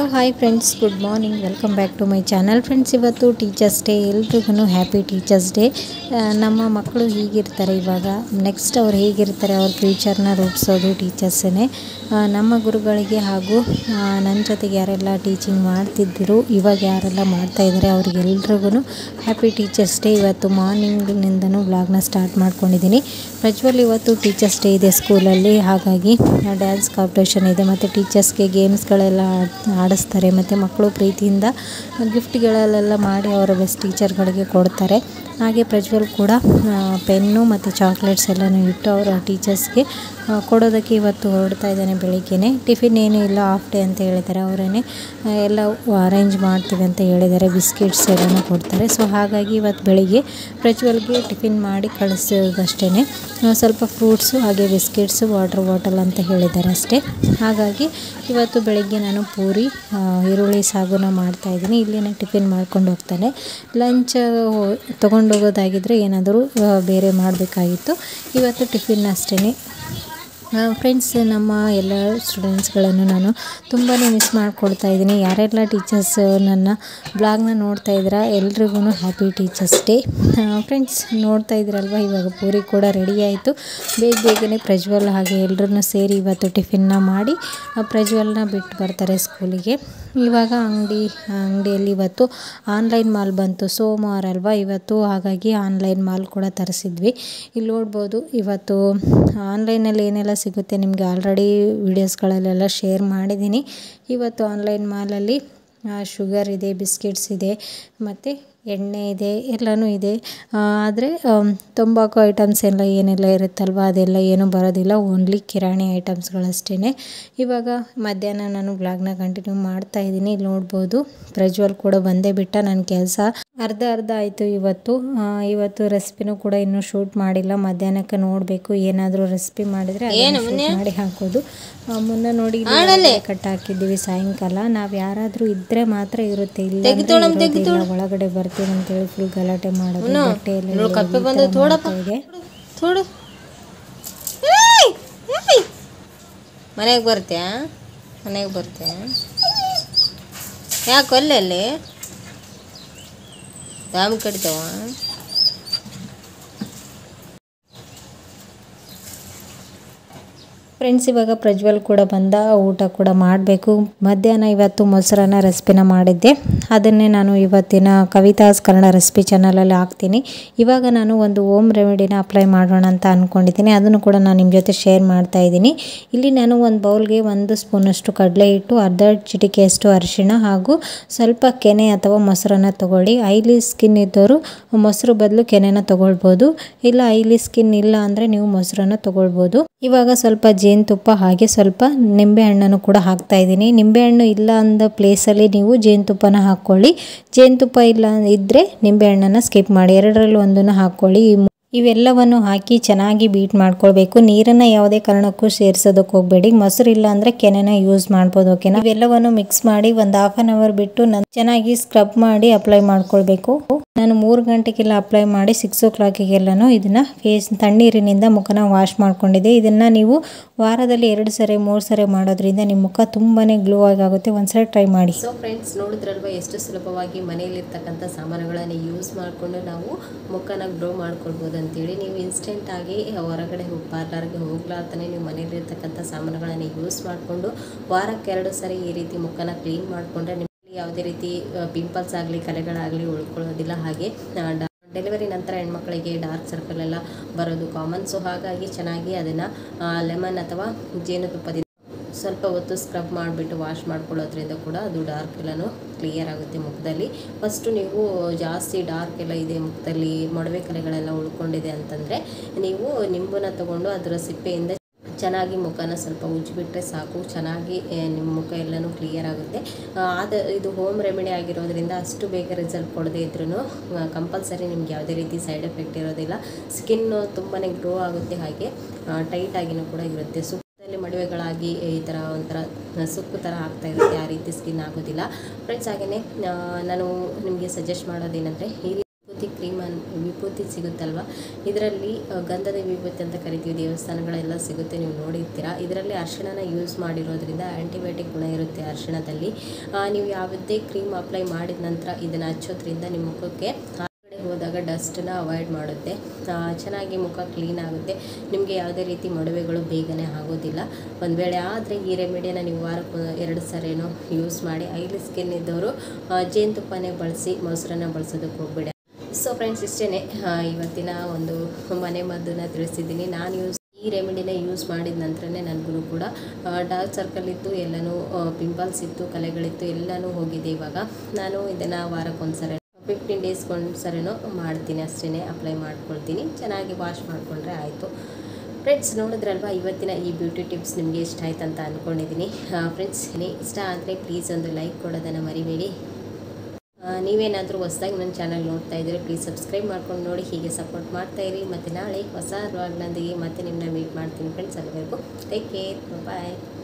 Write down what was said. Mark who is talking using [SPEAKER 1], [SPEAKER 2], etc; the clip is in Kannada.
[SPEAKER 1] hello hi friends good morning welcome back to my channel friends ಇವತ್ತು ಟೀಚರ್ಸ್ ಡೇ ಎಲ್ರಿಗೂ ಹ್ಯಾಪಿ ಟೀಚರ್ಸ್ ಡೇ ನಮ್ಮ ಮಕ್ಕಳು ಹೀಗಿರ್ತಾರೆ ಇವಾಗ ನೆಕ್ಸ್ಟ್ ಅವ್ರು ಹೇಗಿರ್ತಾರೆ ಅವ್ರ ಫ್ಯೂಚರ್ನ ರೂಪಿಸೋದು ಟೀಚರ್ಸೇ ನಮ್ಮ ಗುರುಗಳಿಗೆ ಹಾಗೂ ನನ್ನ ಜೊತೆಗೆ ಯಾರೆಲ್ಲ ಟೀಚಿಂಗ್ ಮಾಡ್ತಿದ್ದರು ಇವಾಗ ಯಾರೆಲ್ಲ ಮಾಡ್ತಾ ಇದ್ದಾರೆ ಅವ್ರಿಗೆಲ್ರಿಗೂ ಹ್ಯಾಪಿ ಟೀಚರ್ಸ್ ಡೇ ಇವತ್ತು ಮಾರ್ನಿಂಗ್ನಿಂದನೂ ವ್ಲಾಗ್ನ ಸ್ಟಾರ್ಟ್ ಮಾಡ್ಕೊಂಡಿದ್ದೀನಿ ಪ್ರಜ್ವಲ್ ಇವತ್ತು ಟೀಚರ್ಸ್ ಡೇ ಇದೆ ಸ್ಕೂಲಲ್ಲಿ ಹಾಗಾಗಿ ಡ್ಯಾನ್ಸ್ ಕಾಂಪಿಟೇಷನ್ ಇದೆ ಮತ್ತು ಟೀಚರ್ಸ್ಗೆ ಗೇಮ್ಸ್ಗಳೆಲ್ಲ ಆಡಿಸ್ತಾರೆ ಮತ್ತು ಮಕ್ಕಳು ಪ್ರೀತಿಯಿಂದ ಗಿಫ್ಟ್ಗಳಲ್ಲೆಲ್ಲ ಮಾಡಿ ಅವರ ಬೆಸ್ಟ್ ಟೀಚರ್ಗಳಿಗೆ ಕೊಡ್ತಾರೆ ಹಾಗೆ ಪ್ರಜ್ವಲ್ ಕೂಡ ಪೆನ್ನು ಮತ್ತು ಚಾಕ್ಲೇಟ್ಸ್ ಎಲ್ಲನೂ ಇಟ್ಟು ಅವರ ಟೀಚರ್ಸ್ಗೆ ಕೊಡೋದಕ್ಕೆ ಇವತ್ತು ಹೊರಡ್ತಾ ಇದ್ದಾನೆ ಬೆಳಿಗ್ಗೆನೆ ಟಿಫಿನ್ ಏನೂ ಇಲ್ಲ ಹಾಫ್ ಡೇ ಅಂತ ಹೇಳಿದ್ದಾರೆ ಅವರೇ ಎಲ್ಲ ಅರೇಂಜ್ ಮಾಡ್ತೀವಿ ಅಂತ ಹೇಳಿದ್ದಾರೆ ಬಿಸ್ಕೆಟ್ಸ್ ಎಲ್ಲನೂ ಕೊಡ್ತಾರೆ ಸೊ ಹಾಗಾಗಿ ಇವತ್ತು ಬೆಳಿಗ್ಗೆ ಪ್ರಜ್ವಲ್ಗೆ ಟಿಫಿನ್ ಮಾಡಿ ಕಳಿಸೋದಷ್ಟೇ ಸ್ವಲ್ಪ ಫ್ರೂಟ್ಸು ಹಾಗೆ ಬಿಸ್ಕೆಟ್ಸು ವಾಟರ್ ಬಾಟಲ್ ಅಂತ ಹೇಳಿದ್ದಾರೆ ಅಷ್ಟೇ ಹಾಗಾಗಿ ಇವತ್ತು ಬೆಳಿಗ್ಗೆ ನಾನು ಪೂರಿ ಈರುಳ್ಳಿ ಸಾಗುನ ಮಾಡ್ತಾಯಿದ್ದೀನಿ ಇಲ್ಲಿನೇ ಟಿಫಿನ್ ಮಾಡ್ಕೊಂಡು ಹೋಗ್ತಾನೆ ಲಂಚ್ ತೊಗೊಂಡು ಹೋಗೋದಾಗಿದ್ದರೆ ಏನಾದರೂ ಬೇರೆ ಮಾಡಬೇಕಾಗಿತ್ತು ಇವತ್ತು ಟಿಫಿನ್ ಅಷ್ಟೇ ಫ್ರೆಂಡ್ಸ್ ನಮ್ಮ ಎಲ್ಲ ಸ್ಟೂಡೆಂಟ್ಸ್ಗಳನ್ನು ನಾನು ತುಂಬಾ ಮಿಸ್ ಮಾಡ್ಕೊಳ್ತಾ ಇದ್ದೀನಿ ಯಾರೆಲ್ಲ ಟೀಚರ್ಸ್ ನನ್ನ ಬ್ಲಾಗ್ನ ನೋಡ್ತಾ ಇದ್ದೀರಾ ಎಲ್ರಿಗೂ ಹ್ಯಾಪಿ ಟೀಚರ್ಸ್ ಡೇ ಫ್ರೆಂಡ್ಸ್ ನೋಡ್ತಾ ಇದ್ದೀರಲ್ವ ಇವಾಗ ಪೂರಿ ಕೂಡ ರೆಡಿ ಆಯಿತು ಬೇಗ ಬೇಗನೆ ಪ್ರಜ್ವಲ್ ಹಾಗೆ ಎಲ್ಲರೂ ಸೇರಿ ಇವತ್ತು ಟಿಫಿನ್ನ ಮಾಡಿ ಪ್ರಜ್ವಲ್ನ ಬಿಟ್ಟು ಬರ್ತಾರೆ ಸ್ಕೂಲಿಗೆ ಇವಾಗ ಅಂಗಡಿ ಅಂಗಡಿಯಲ್ಲಿ ಇವತ್ತು ಆನ್ಲೈನ್ ಮಾಲ್ ಬಂತು ಸೋಮವಾರ ಅಲ್ವಾ ಇವತ್ತು ಹಾಗಾಗಿ ಆನ್ಲೈನ್ ಮಾಲ್ ಕೂಡ ತರಿಸಿದ್ವಿ ಇಲ್ಲಿ ನೋಡ್ಬೋದು ಇವತ್ತು ಆನ್ಲೈನಲ್ಲಿ ಏನೆಲ್ಲ ಸಿಗುತ್ತೆ ನಿಮಗೆ ಆಲ್ರೆಡಿ ವೀಡಿಯೋಸ್ಗಳಲ್ಲೆಲ್ಲ ಶೇರ್ ಮಾಡಿದ್ದೀನಿ ಇವತ್ತು ಆನ್ಲೈನ್ ಮಾಲಲ್ಲಿ ಶುಗರ್ ಇದೆ ಬಿಸ್ಕೆಟ್ಸ್ ಇದೆ ಮತ್ತು ಎಣ್ಣೆ ಇದೆ ಎಲ್ಲನೂ ಇದೆ ಆದರೆ ತಂಬಾಕು ಐಟಮ್ಸ್ ಎಲ್ಲ ಏನೆಲ್ಲ ಇರುತ್ತಲ್ವ ಅದೆಲ್ಲ ಏನೂ ಬರೋದಿಲ್ಲ ಓನ್ಲಿ ಕಿರಾಣಿ ಐಟಮ್ಸ್ಗಳಷ್ಟೇ ಇವಾಗ ಮಧ್ಯಾಹ್ನ ನಾನು ಬ್ಲಾಗ್ನ ಕಂಟಿನ್ಯೂ ಮಾಡ್ತಾ ಇದ್ದೀನಿ ಇಲ್ಲಿ ನೋಡ್ಬೋದು ಪ್ರಜ್ವಲ್ ಕೂಡ ಬಂದೇ ಬಿಟ್ಟ ನನ್ನ ಕೆಲಸ ಅರ್ಧ ಅರ್ಧ ಆಯಿತು ಇವತ್ತು ಇವತ್ತು ರೆಸಿಪಿನೂ ಕೂಡ ಇನ್ನೂ ಶೂಟ್ ಮಾಡಿಲ್ಲ ಮಧ್ಯಾಹ್ನಕ್ಕೆ ನೋಡಬೇಕು ಏನಾದರೂ ರೆಸಿಪಿ ಮಾಡಿದರೆ ಮಾಡಿ ಹಾಕೋದು ಮುನ್ನ ನೋಡಿ ಕಟ್ ಹಾಕಿದ್ದೀವಿ ಸಾಯಂಕಾಲ ನಾವು ಯಾರಾದರೂ ಇದ್ದರೆ ಮಾತ್ರ ಇರುತ್ತೆ ಇಲ್ಲ ಒಳಗಡೆ ಬರ್ತೀವಿ ಅಂತೇಳಿ ಫುಲ್ ಗಲಾಟೆ ಮಾಡೋದು ಬಟ್ಟೆ ಇದೆ
[SPEAKER 2] ಥೋಡು ಮನೆಗೆ ಬರ್ತೀಯಾ ಮನೆಗೆ ಬರ್ತೀಯಾ ಯಾಕೆ ಅಲ್ಲಲ್ಲಿ ದಾಮ್ ಕಡಿತಾವ
[SPEAKER 1] ಫ್ರೆಂಡ್ಸ್ ಇವಾಗ ಪ್ರಜ್ವಲ್ ಕೂಡ ಬಂದ ಊಟ ಕೂಡ ಮಾಡಬೇಕು ಮಧ್ಯಾಹ್ನ ಇವತ್ತು ಮೊಸರನ್ನ ರೆಸಿಪಿನ ಮಾಡಿದ್ದೆ ಅದನ್ನೇ ನಾನು ಇವತ್ತಿನ ಕವಿತಾಸ್ ಕನ್ನಡ ರೆಸಿಪಿ ಚಾನಲಲ್ಲಿ ಹಾಕ್ತೀನಿ ಇವಾಗ ನಾನು ಒಂದು ಓಮ್ ರೆಮಿಡಿನ ಅಪ್ಲೈ ಮಾಡೋಣ ಅಂತ ಅಂದ್ಕೊಂಡಿದ್ದೀನಿ ಅದನ್ನು ಕೂಡ ನಾನು ನಿಮ್ಮ ಜೊತೆ ಶೇರ್ ಮಾಡ್ತಾ ಇದ್ದೀನಿ ಇಲ್ಲಿ ನಾನು ಒಂದು ಬೌಲ್ಗೆ ಒಂದು ಸ್ಪೂನಷ್ಟು ಕಡಲೆ ಹಿಟ್ಟು ಅರ್ಧ ಚಿಟಿಕೆಯಷ್ಟು ಅರಿಶಿಣ ಹಾಗೂ ಸ್ವಲ್ಪ ಕೆನೆ ಅಥವಾ ಮೊಸರನ್ನ ತೊಗೊಳ್ಳಿ ಐಲಿ ಸ್ಕಿನ್ ಇದ್ದವರು ಮೊಸರು ಬದಲು ಕೆನೆನ ತೊಗೊಳ್ಬೋದು ಇಲ್ಲ ಐಲಿ ಸ್ಕಿನ್ ಇಲ್ಲ ಅಂದರೆ ನೀವು ಮೊಸರನ್ನ ತೊಗೊಳ್ಬೋದು ಇವಾಗ ಸ್ವಲ್ಪ ಜೇನುತುಪ್ಪ ಹಾಗೆ ಸ್ವಲ್ಪ ನಿಂಬೆಹಣ್ಣನ್ನು ಕೂಡ ಹಾಕ್ತಾ ಇದ್ದೀನಿ ನಿಂಬೆಹಣ್ಣು ಇಲ್ಲ ಅಂದ ಪ್ಲೇಸಲ್ಲಿ ನೀವು ಜೇನುತುಪ್ಪನ ಹಾಕ್ಕೊಳ್ಳಿ ಜೇನುತುಪ್ಪ ಇಲ್ಲ ಇದ್ದರೆ ನಿಂಬೆಹಣ್ಣನ್ನು ಸ್ಕಿಪ್ ಮಾಡಿ ಎರಡರಲ್ಲಿ ಒಂದನ್ನು ಹಾಕ್ಕೊಳ್ಳಿ ಇವೆಲ್ಲವನ್ನು ಹಾಕಿ ಚೆನ್ನಾಗಿ ಬೀಟ್ ಮಾಡ್ಕೊಳ್ಬೇಕು ನೀರನ್ನು ಯಾವುದೇ ಕಾರಣಕ್ಕೂ ಸೇರಿಸೋದಕ್ಕೆ ಹೋಗಬೇಡಿ ಮೊಸರು ಇಲ್ಲ ಅಂದರೆ ಕೆನೆನ ಯೂಸ್ ಮಾಡ್ಬೋದು ಓಕೆನಾ ಇವೆಲ್ಲವನ್ನು ಮಿಕ್ಸ್ ಮಾಡಿ ಒಂದು ಹಾಫ್ ಆನ್ ಅವರ್ ಬಿಟ್ಟು ನಾನು ಚೆನ್ನಾಗಿ ಸ್ಕ್ರಬ್ ಮಾಡಿ ಅಪ್ಲೈ ಮಾಡ್ಕೊಳ್ಬೇಕು ನಾನು ಮೂರು ಗಂಟೆಗೆಲ್ಲ ಅಪ್ಲೈ ಮಾಡಿ ಸಿಕ್ಸ್ ಓ ಕ್ಲಾಕಿಗೆಲ್ಲನೂ ಇದನ್ನು ಫೇಸ್ ತಣ್ಣೀರಿನಿಂದ ಮುಖನ ವಾಶ್ ಮಾಡ್ಕೊಂಡಿದ್ದೆ ಇದನ್ನು ನೀವು ವಾರದಲ್ಲಿ ಎರಡು ಸರಿ ಮೂರು ಸರಿ ಮಾಡೋದ್ರಿಂದ ನಿಮ್ಮ ಮುಖ ತುಂಬಾ ಗ್ಲೋ ಆಗುತ್ತೆ ಒಂದ್ಸರಿ ಟ್ರೈ ಮಾಡಿ
[SPEAKER 2] ಸೊ ಫ್ರೆಂಡ್ಸ್ ನೋಡಿದ್ರಲ್ವ ಎಷ್ಟು ಸುಲಭವಾಗಿ ಮನೆಯಲ್ಲಿರ್ತಕ್ಕಂಥ ಸಾಮಾನುಗಳನ್ನು ಯೂಸ್ ಮಾಡಿಕೊಂಡು ನಾವು ಮುಖನ ಗ್ಲೋ ಮಾಡ್ಕೊಳ್ಬೋದು ಅಂತೇಳಿ ನೀವು ಇನ್ಸ್ಟೆಂಟಾಗಿ ಹೊರಗಡೆ ಹೋಗಿ ಪಾರ್ಲರ್ಗೆ ಹೋಗ್ಲಾರ್ತಾನೆ ನೀವು ಮನೆಯಲ್ಲಿರ್ತಕ್ಕಂಥ ಸಾಮಾನುಗಳನ್ನು ಯೂಸ್ ಮಾಡಿಕೊಂಡು ವಾರಕ್ಕೆ ಎರಡು ಸರಿ ಈ ರೀತಿ ಮುಖನ ಕ್ಲೀನ್ ಮಾಡಿಕೊಂಡ್ರೆ ನಿಮ್ಮಲ್ಲಿ ಯಾವುದೇ ರೀತಿ ಪಿಂಪಲ್ಸ್ ಆಗಲಿ ಕಲೆಗಳಾಗಲಿ ಉಳ್ಕೊಳ್ಳೋದಿಲ್ಲ ಹಾಗೆ ಡೆಲಿವರಿ ನಂತರ ಹೆಣ್ಮಕ್ಳಿಗೆ ಡಾರ್ಕ್ ಸರ್ಕಲ್ ಎಲ್ಲ ಬರೋದು ಕಾಮನ್ ಸೊ ಹಾಗಾಗಿ ಚೆನ್ನಾಗಿ ಅದನ್ನು ಲೆಮನ್ ಅಥವಾ ಜೇನುತುಪ್ಪದಿಂದ ಸ್ವಲ್ಪ ಹೊತ್ತು ಸ್ಕ್ರಬ್ ಮಾಡಿಬಿಟ್ಟು ವಾಶ್ ಮಾಡ್ಕೊಳ್ಳೋದ್ರಿಂದ ಕೂಡ ಅದು ಡಾರ್ಕ್ ಎಲ್ಲನೂ ಕ್ಲಿಯರ್ ಆಗುತ್ತೆ ಮುಖದಲ್ಲಿ ಫಸ್ಟು ನೀವು ಜಾಸ್ತಿ ಡಾರ್ಕ್ ಎಲ್ಲ ಇದೆ ಮುಖದಲ್ಲಿ ಮೊಡವೆ ಕಲೆಗಳೆಲ್ಲ ಉಳ್ಕೊಂಡಿದೆ ಅಂತಂದರೆ ನೀವು ನಿಂಬನ್ನ ತಗೊಂಡು ಅದರ ಸಿಪ್ಪೆಯಿಂದ ಚೆನ್ನಾಗಿ ಮುಖನ ಸ್ವಲ್ಪ ಉಜ್ಜಿಬಿಟ್ರೆ ಸಾಕು ಚೆನ್ನಾಗಿ ನಿಮ್ಮ ಮುಖ ಎಲ್ಲನೂ ಕ್ಲಿಯರ್ ಆಗುತ್ತೆ ಆದ ಇದು ಹೋಮ್ ರೆಮಿಡಿ ಆಗಿರೋದ್ರಿಂದ ಅಷ್ಟು ಬೇಗ ರಿಸಲ್ಟ್ ಕೊಡದೇ ಇದ್ರೂ ಕಂಪಲ್ಸರಿ ನಿಮ್ಗೆ ಯಾವುದೇ ರೀತಿ ಸೈಡ್ ಎಫೆಕ್ಟ್ ಇರೋದಿಲ್ಲ ಸ್ಕಿನ್ನು ತುಂಬಾ ಗ್ಲೋ ಆಗುತ್ತೆ ಹಾಗೆ ಟೈಟ್ ಆಗಿನೂ ಕೂಡ ಇರುತ್ತೆ ಸೊ ಮದುವೆಗಳಾಗಿ ಈ ಥರ ಒಂಥರ ಸುಕ್ಕು ಥರ ಆಗ್ತಾ ಇರುತ್ತೆ ಆ ರೀತಿ ಸ್ಕಿನ್ ಆಗೋದಿಲ್ಲ ಫ್ರೆಂಡ್ಸ್ ಹಾಗೆಯೇ ನಾನು ನಿಮಗೆ ಸಜೆಸ್ಟ್ ಮಾಡೋದೇನೆಂದರೆ ಈ ವಿಭೂತಿ ಕ್ರೀಮನ್ನು ವಿಭೂತಿ ವಿಭೂತಿ ಸಿಗುತ್ತಲ್ವ ಇದರಲ್ಲಿ ಆ, ಗಂಧದ ವಿಭೂತಿ ಅಂತ ಕರಿತೀವಿ ದೇವಸ್ಥಾನಗಳೆಲ್ಲ ಸಿಗುತ್ತೆ ನೀವು ನೋಡಿರ್ತೀರ ಇದರಲ್ಲಿ ಅರಿಶಿಣನ ಯೂಸ್ ಮಾಡಿರೋದ್ರಿಂದ ಆ್ಯಂಟಿಬಯೋಟಿಕ್ ಗುಣ ಇರುತ್ತೆ ಅರಿಶಿಣದಲ್ಲಿ ಆ, ನೀವು ಯಾವುದೇ ಕ್ರೀಮ್ ಅಪ್ಲೈ ಮಾಡಿದ ನಂತರ ಇದನ್ನು ಹಚ್ಚೋದ್ರಿಂದ ನಿಮ್ಮ ಮುಖಕ್ಕೆ ಹೊರಗಡೆ ಹೋದಾಗ ಡಸ್ಟನ್ನ ಅವಾಯ್ಡ್ ಮಾಡುತ್ತೆ ಆ, ಚೆನ್ನಾಗಿ ಮುಖ ಕ್ಲೀನ್ ಆಗುತ್ತೆ ನಿಮಗೆ ಯಾವುದೇ ರೀತಿ ಮೊಡವೆಗಳು ಬೇಗನೆ ಆಗೋದಿಲ್ಲ ಒಂದು ವೇಳೆ ಆದರೆ ಈ ರೆಮಿಡಿನ ನೀವು ವಾರಕ್ಕೆ ಒಂದು ಎರಡು ಸರಿನೋ ಯೂಸ್ ಮಾಡಿ ಐಲಿ ಸ್ಕಿನ್ ಇದ್ದವರು ಆ, ಜೇನುತುಪ್ಪನೇ ಬಳಸಿ ಮೊಸರನ್ನ ಬಳಸೋದಕ್ಕೆ ಹೋಗ್ಬೇಡಿ ಸೊ ಫ್ರೆಂಡ್ಸ್ ಇಷ್ಟೇ ಇವತ್ತಿನ ಒಂದು ಮನೆ ಮದ್ದನ್ನ ತಿಳಿಸಿದ್ದೀನಿ ನಾನು ಯೂಸ್ ಈ ರೆಮಿಡಿನ ಯೂಸ್ ಮಾಡಿದ ನಂತರನೇ ನನಗೂ ಕೂಡ ಡಾರ್ಕ್ ಸರ್ಕಲ್ ಇತ್ತು ಎಲ್ಲನೂ ಪಿಂಪಲ್ಸ್ ಇತ್ತು ಕಲೆಗಳಿತ್ತು ಎಲ್ಲನೂ ಹೋಗಿದೆ ಇವಾಗ ನಾನು ಇದನ್ನು ವಾರಕ್ಕೊಂದ್ಸರಿ ಫಿಫ್ಟೀನ್ ಡೇಸ್ಗೊಂದು ಸರಿನೂ ಮಾಡ್ತೀನಿ ಅಷ್ಟೇ ಅಪ್ಲೈ ಮಾಡ್ಕೊಳ್ತೀನಿ ಚೆನ್ನಾಗಿ ವಾಶ್ ಮಾಡಿಕೊಂಡ್ರೆ ಆಯಿತು ಫ್ರೆಂಡ್ಸ್ ನೋಡಿದ್ರಲ್ವಾ ಇವತ್ತಿನ ಈ ಬ್ಯೂಟಿ ಟಿಪ್ಸ್ ನಿಮಗೆ ಇಷ್ಟ ಆಯ್ತು ಅಂತ ಅಂದ್ಕೊಂಡಿದ್ದೀನಿ ಫ್ರೆಂಡ್ಸ್ ಇಷ್ಟ ಆದರೆ ಪ್ಲೀಸ್ ಒಂದು ಲೈಕ್ ಕೊಡೋದನ್ನು ಮರಿಬೇಡಿ ಆ, ನೀವೇನಾದರೂ ಹೊಸ್ದಾಗಿ ನನ್ನ ಚಾನಲ್ ನೋಡ್ತಾ ಇದ್ದರೆ ಪ್ಲೀಸ್ ಸಬ್ಸ್ಕ್ರೈಬ್ ಮಾಡ್ಕೊಂಡು ನೋಡಿ ಹೀಗೆ ಸಪೋರ್ಟ್ ಮಾಡ್ತಾ ಇರಿ ಮತ್ತು ನಾಳೆ ಹೊಸ ವ್ಲಾಗ್ನೊಂದಿಗೆ ಮತ್ತೆ ನಿಮ್ಮನ್ನ ಮೀಟ್ ಮಾಡ್ತೀನಿ ಫ್ರೆಂಡ್ಸ್ ಅಲ್ಲಿವರೆಗೂ ಟೇಕ್ ಕೇರ್ ಬಾಯ್